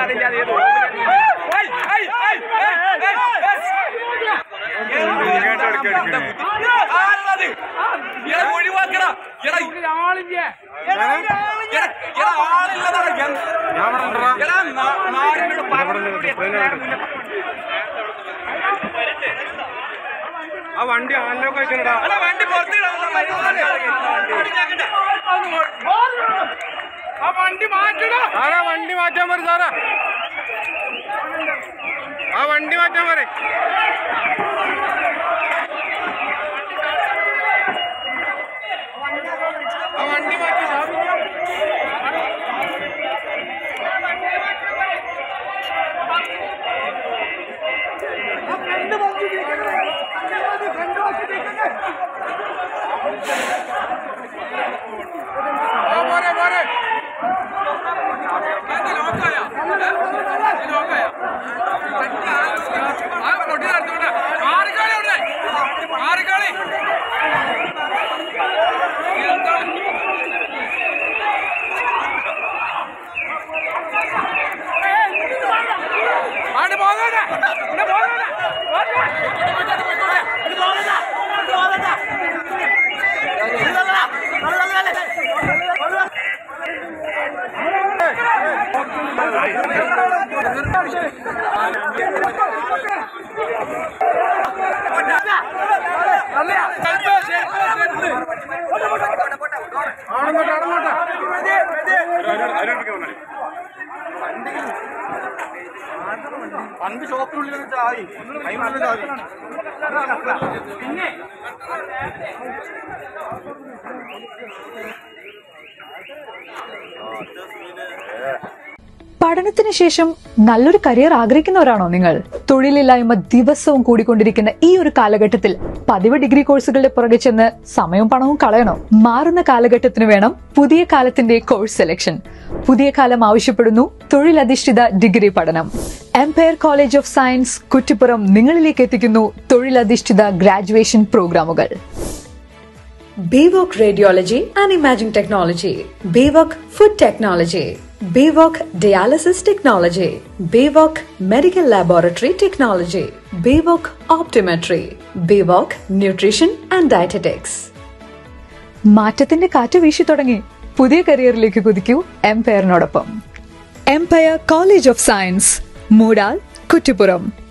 ഒഴിവാക്കടാ എടാ ആളില്ലേ എടാ, എടാ, ആളില്ലടാ. എന്ത്- എടാ, നാ- നാടിനോട് പറഞ്ഞു കൂടി എത്ര നേരം മുന്നേ ആ വണ്ടി ആനിലൊക്കെ വെക്കണടാ എടാ, വണ്ടി പുറത്തിടാ. വണ്ടി ആ വണ്ടി മാറ്റടാ സാറാ വണ്ടി മാറ്റാൻ പറ സാറാ ആ വണ്ടി മാറ്റാൻ പറ ആ വണ്ടി മാറ്റി ആ പോരെ പോരെ എന്താ ലോക്കായ? ഇത് ലോക്കായ? ആ, കൊട്ടി നടത്തോട്ടെ. മാറിക്കളി അവിടുന്ന്. മാറിക്കളി. എന്താണ്? ആണ്ട് പോകണ്ട. ഇവിടെ പോകണ്ട. ചെറുപ്പം, ചെറുപ്പം, ചെറുപ്പം. ആണങ്ങോട്ട് ആണങ്ങോട്ട് പണ്ട് ഷോപ്പിനുള്ളിൽ ചായി അതിനുള്ളിൽ ചാവി പഠനത്തിന് ശേഷം നല്ലൊരു കരിയർ ആഗ്രഹിക്കുന്നവരാണോ നിങ്ങൾ തൊഴിലില്ലായ്മ ദിവസവും കൂടിക്കൊണ്ടിരിക്കുന്ന ഈ ഒരു കാലഘട്ടത്തിൽ പതിവ് ഡിഗ്രി കോഴ്സുകളുടെ പുറകെ ചെന്ന് സമയവും പണവും കളയണോ മാറുന്ന കാലഘട്ടത്തിന് വേണം പുതിയ കാലത്തിന്റെ കോഴ്സ് സെലക്ഷൻ പുതിയ കാലം ആവശ്യപ്പെടുന്നു തൊഴിലധിഷ്ഠിത ഡിഗ്രി പഠനം Empire college of science Kuttippuram നിങ്ങളിലേക്ക് എത്തിക്കുന്നു തൊഴിലധിഷ്ഠിത ഗ്രാജുവേഷൻ പ്രോഗ്രാമുകൾ BVOC Radiology and Imaging Technology, BVOC Food Technology, BVOC Dialysis Technology, BVOC Medical Laboratory Technology, BVOC Optometry, BVOC Nutrition and Dietetics. മാറ്റത്തിന്റെ കാറ്റ് വീശി തുടങ്ങി പുതിയ കരിയറിലേക്ക് കുതിക്കൂ എംപയറിനോടൊപ്പം Empire college of science Moodal Kuttippuram